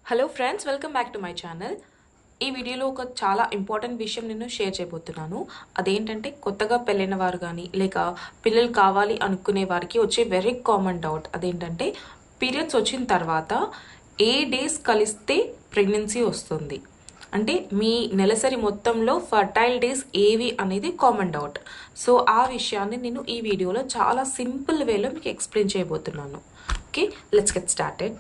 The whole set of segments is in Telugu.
hello friends welcome back to my channel ఈ వీడియోలో ఒక చాలా ఇంపార్టెంట్ విషయం నేను షేర్ చేయబోతున్నాను అదేంటంటే కొత్తగా పెళ్ళైన వారు కానీ లేక పిల్లలు కావాలి అనుకునే వారికి వచ్చే వెరీ కామన్ డౌట్ అదేంటంటే పీరియడ్స్ వచ్చిన తర్వాత ఏ డేస్ కలిస్తే ప్రెగ్నెన్సీ వస్తుంది అంటే మీ నెలసరి మొత్తంలో ఫర్టైల్ డేస్ ఏవి అనేది కామన్ డౌట్ సో ఆ విషయాన్ని నేను ఈ వీడియోలో చాలా సింపుల్ వేలో మీకు ఎక్స్ప్లెయిన్ చేయబోతున్నాను okay let's get started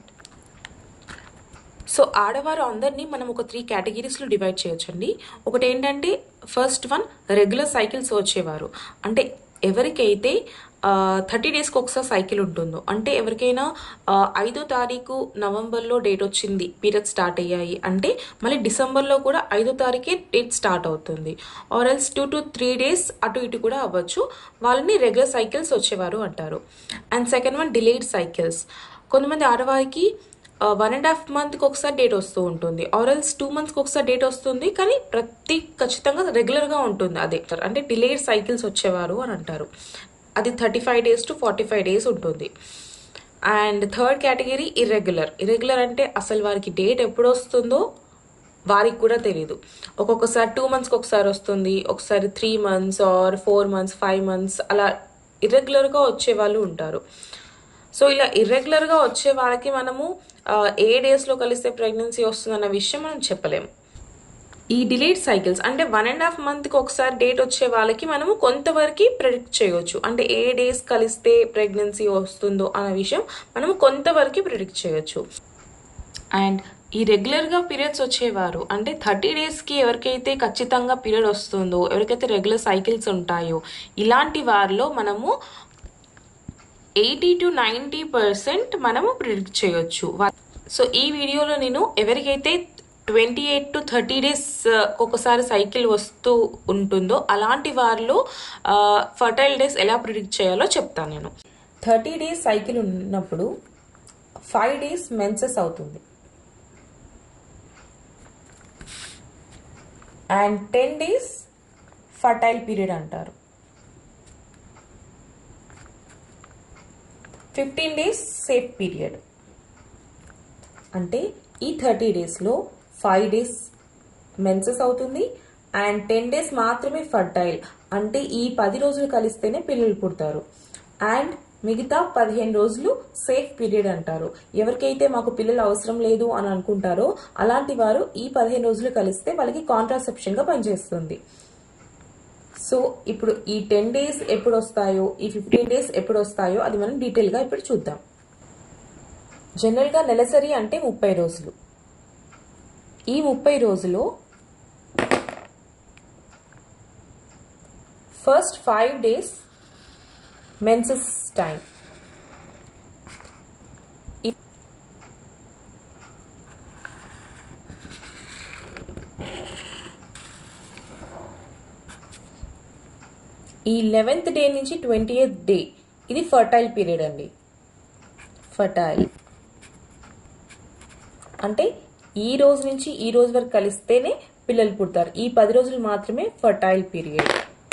so ఆడవారు అందరినీ మనం ఒక త్రీ కేటగిరీస్లో డివైడ్ చేయొచ్చండి ఒకటి ఏంటంటే ఫస్ట్ వన్ రెగ్యులర్ సైకిల్స్ వచ్చేవారు అంటే ఎవరికైతే థర్టీ డేస్కి ఒకసారి సైకిల్ ఉంటుందో అంటే ఎవరికైనా ఆ, ఐదో తారీఖు నవంబర్లో డేట్ వచ్చింది పీరియడ్ స్టార్ట్ అయ్యాయి అంటే మళ్ళీ డిసెంబర్లో కూడా ఐదో తారీఖే డేట్ స్టార్ట్ అవుతుంది or else two to three days అటు ఇటు కూడా అవ్వచ్చు వాళ్ళని రెగ్యులర్ సైకిల్స్ వచ్చేవారు అంటారు and second one delayed cycles కొంతమంది ఆడవారికి వన్ అండ్ హాఫ్ మంత్కి ఒకసారి డేట్ వస్తూ ఉంటుంది ఆర్ఎల్స్ టూ మంత్స్కి ఒకసారి డేట్ వస్తుంది కానీ ప్రతి ఖచ్చితంగా రెగ్యులర్గా ఉంటుంది అదే అంటే డిలేడ్ సైకిల్స్ వచ్చేవారు అని అంటారు అది thirty five days to forty five days ఉంటుంది and third category irregular irregular అంటే అసలు వారికి డేట్ ఎప్పుడు వస్తుందో వారికి కూడా తెలియదు ఒక్కొక్కసారి టూ మంత్స్కి ఒకసారి వస్తుంది ఒకసారి three months or four months five months అలా ఇర్రెగ్యులర్గా వచ్చే వాళ్ళు ఉంటారు సో ఇలా ఇర్రెగ్యులర్గా వచ్చే వాళ్ళకి మనము ఆ, ఏ డేస్లో కలిస్తే ప్రెగ్నెన్సీ వస్తుందన్న విషయం మనం చెప్పలేము ఈ డిలేడ్ సైకిల్స్ అంటే వన్ అండ్ హాఫ్ మంత్కి ఒకసారి డేట్ వచ్చే వాళ్ళకి మనము కొంతవరకు ప్రెడిక్ట్ చేయొచ్చు అంటే ఏ డేస్ కలిస్తే ప్రెగ్నెన్సీ వస్తుందో అన్న విషయం మనము కొంతవరకు ప్రిడిక్ట్ చేయొచ్చు అండ్ ఈ రెగ్యులర్గా పీరియడ్స్ వచ్చేవారు అంటే థర్టీ డేస్కి ఎవరికైతే ఖచ్చితంగా పీరియడ్ వస్తుందో ఎవరికైతే రెగ్యులర్ సైకిల్స్ ఉంటాయో ఇలాంటి వారిలో మనము ఎయిటీ టు నైంటీ పర్సెంట్ మనము ప్రిడిక్ట్ చేయొచ్చు సో ఈ వీడియోలో నేను ఎవరికైతే twenty eight to thirty days ఒక్కొక్కసారి సైకిల్ వస్తూ ఉంటుందో అలాంటి వారిలో ఫర్టైల్ డేస్ ఎలా ప్రిడిక్ట్ చేయాలో చెప్తాను నేను థర్టీ డేస్ సైకిల్ ఉన్నప్పుడు ఫైవ్ డేస్ మెన్సెస్ అవుతుంది and ten days fertile period అంటారు ఫిఫ్టీన్ డేస్ సేఫ్ పీరియడ్ అంటే ఈ థర్టీ డేస్లో ఫైవ్ డేస్ మెన్సెస్ అవుతుంది అండ్ టెన్ డేస్ మాత్రమే ఫర్టైల్ అంటే ఈ పది రోజులు కలిస్తేనే పిల్లలు పుడతారు అండ్ మిగతా పదిహేను రోజులు సేఫ్ పీరియడ్ అంటారు ఎవరికైతే మాకు పిల్లలు అవసరం లేదు అని అనుకుంటారో అలాంటి వారు ఈ పదిహేను రోజులు కలిస్తే వాళ్ళకి కాంట్రాసెప్షన్ గా పనిచేస్తుంది సో ఇప్పుడు ఈ టెన్ డేస్ ఎప్పుడు వస్తాయో ఈ ఫిఫ్టీన్ డేస్ ఎప్పుడు వస్తాయో అది మనం డీటెయిల్ గా ఇప్పుడు చూద్దాం జనరల్ గా నెలసరి అంటే ముప్పై రోజులు ఈ ముప్పై రోజులో first five days menses time ఈ లెవెన్త్ డే నుంచి ట్వంటీ డే ఇది ఫర్టైల్ పీరియడ్ అండి ఫర్టైల్ అంటే ఈ రోజు నుంచి ఈ రోజు వరకు కలిస్తేనే పిల్లలు పుడతారు ఈ పది రోజులు మాత్రమే ఫర్టైల్ పీరియడ్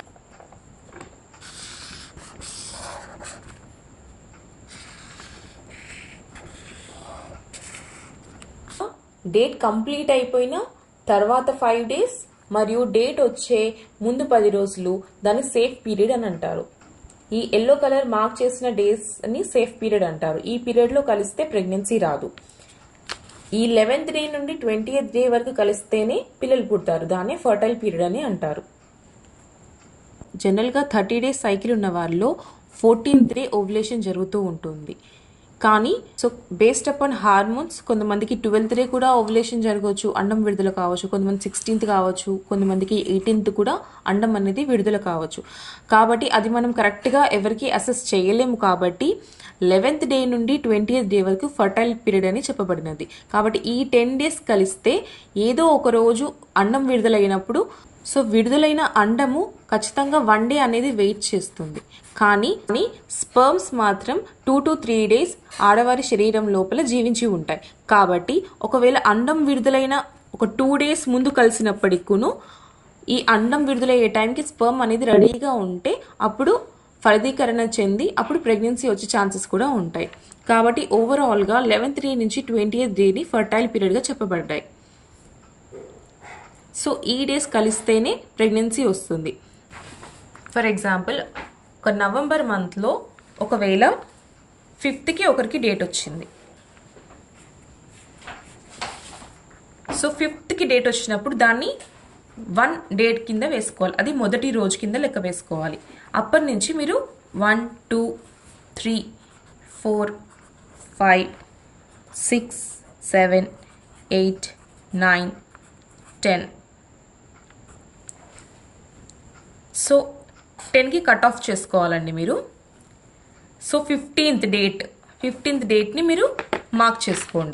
డేట్ కంప్లీట్ అయిపోయిన తర్వాత ఫైవ్ డేస్ మరియు డేట్ వచ్చే ముందు పది రోజులు దాన్ని సేఫ్ పీరియడ్ అని అంటారు ఈ ఎల్లో కలర్ మార్క్ చేసిన డేస్ ని సేఫ్ పీరియడ్ అంటారు ఈ పీరియడ్ లో కలిస్తే ప్రెగ్నెన్సీ రాదు ఈ లెవెన్త్ డే నుండి ట్వంటీ డే వరకు కలిస్తేనే పిల్లలు పుడతారు దాన్నే ఫర్టైల్ పీరియడ్ అని అంటారు జనరల్గా థర్టీ డేస్ సైకిల్ ఉన్న వారిలో ఫోర్టీన్త్ డే ఓవులేషన్ జరుగుతూ ఉంటుంది కానీ సో బేస్డ్ అపాన్ హార్మోన్స్ కొంతమందికి ట్వెల్త్ డే కూడా ఓవులేషన్ జరగవచ్చు అండం విడుదల కావచ్చు కొంతమంది సిక్స్టీన్త్ కావచ్చు కొంతమందికి ఎయిటీన్త్ కూడా అండం అనేది విడుదల కావచ్చు కాబట్టి అది మనం కరెక్ట్గా ఎవరికి అసెస్ చేయలేము కాబట్టి లెవెన్త్ డే నుండి ట్వంటీ డే వరకు ఫర్టైల్ పీరియడ్ అని చెప్పబడినది కాబట్టి ఈ టెన్ డేస్ కలిస్తే ఏదో ఒక రోజు అండం విడుదలైనప్పుడు సో విడుదలైన అండము ఖచ్చితంగా వన్ డే అనేది వెయిట్ చేస్తుంది కానీ స్పర్మ్స్ మాత్రం టూ టు త్రీ డేస్ ఆడవారి శరీరం లోపల జీవించి ఉంటాయి కాబట్టి ఒకవేళ అండం విడుదలైన ఒక టూ డేస్ ముందు కలిసినప్పటికూను ఈ అండం విడుదలయ్యే టైంకి స్పర్మ్ అనేది రెడీగా ఉంటే అప్పుడు ఫలదీకరణ చెంది అప్పుడు ప్రెగ్నెన్సీ వచ్చే ఛాన్సెస్ కూడా ఉంటాయి కాబట్టి ఓవరాల్గా లెవెన్త్ డే నుంచి ట్వంటీ ఎయిత్ డేని ఫర్టైల్ పీరియడ్గా చెప్పబడ్డాయి సో ఈ డేస్ కలిస్తేనే ప్రెగ్నెన్సీ వస్తుంది ఫర్ ఎగ్జాంపుల్ ఒక నవంబర్ మంత్లో ఒకవేళ ఫిఫ్త్కి ఒకరికి డేట్ వచ్చింది సో ఫిఫ్త్కి డేట్ వచ్చినప్పుడు దాన్ని వన్ డేట్ కింద వేసుకోవాలి అది మొదటి రోజు కింద లెక్క వేసుకోవాలి అప్పటి నుంచి మీరు one two three four five six seven eight nine ten so టెన్కి కట్ ఆఫ్ చేసుకోవాలండి మీరు సో ఫిఫ్టీన్త్ డేట్ ఫిఫ్టీన్త్ డేట్ని మీరు మార్క్ చేసుకోండి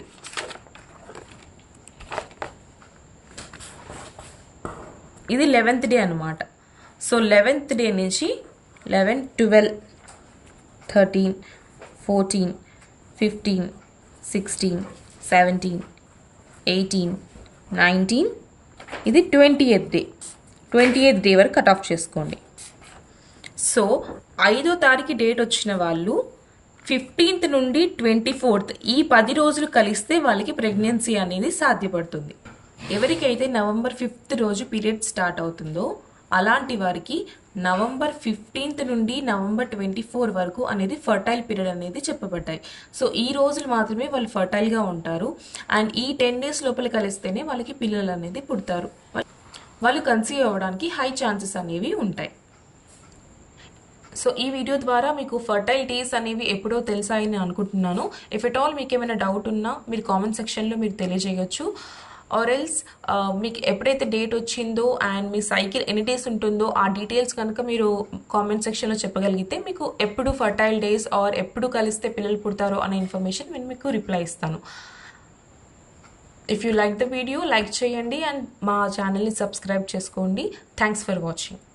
ఇది లెవెన్త్ డే అనమాట సో లెవెన్త్ డే నుంచి eleven twelve thirteen fourteen fifteen sixteen seventeen eighteen nineteen ఇది twenty eighth day twenty eighth day వరకు కట్ ఆఫ్ చేసుకోండి సో ఐదో తారీఖు డేట్ వచ్చిన వాళ్ళు ఫిఫ్టీన్త్ నుండి ట్వంటీ ఫోర్త్ ఈ పది రోజులు కలిస్తే వాళ్ళకి ప్రెగ్నెన్సీ అనేది సాధ్యపడుతుంది ఎవరికైతే నవంబర్ ఫిఫ్త్ రోజు పీరియడ్ స్టార్ట్ అవుతుందో అలాంటి వారికి నవంబర్ ఫిఫ్టీన్త్ నుండి నవంబర్ ట్వంటీ ఫోర్ వరకు అనేది ఫర్టైల్ పీరియడ్ అనేది చెప్పబడ్డాయి సో ఈ రోజులు మాత్రమే వాళ్ళు ఫర్టైల్గా ఉంటారు అండ్ ఈ టెన్ డేస్ లోపల కలిస్తేనే వాళ్ళకి పిల్లలు అనేది పుడతారు వాళ్ళు కన్సీవ్ అవ్వడానికి హై ఛాన్సెస్ అనేవి ఉంటాయి సో ఈ వీడియో ద్వారా మీకు ఫర్టైల్ డేస్ అనేవి ఎప్పుడో తెలుసాయని అనుకుంటున్నాను ఇఫ్ ఎట్ ఆల్ మీకు ఏమైనా డౌట్ ఉన్నా మీరు కామెంట్ సెక్షన్లో మీరు తెలియజేయచ్చు ఆర్ ఎల్స్ మీకు ఎప్పుడైతే డేట్ వచ్చిందో అండ్ మీ సైకిల్ ఎన్ని డేస్ ఉంటుందో ఆ డీటెయిల్స్ కనుక మీరు కామెంట్ సెక్షన్లో చెప్పగలిగితే మీకు ఎప్పుడు ఫర్టైల్ డేస్ ఆర్ ఎప్పుడు కలిస్తే పిల్లలు పుడతారో అనే ఇన్ఫర్మేషన్ నేను మీకు రిప్లై ఇస్తాను if you like the video like చేయండి అండ్ మా ఛానల్ని సబ్స్క్రైబ్ చేసుకోండి థ్యాంక్స్ ఫర్ వాచింగ్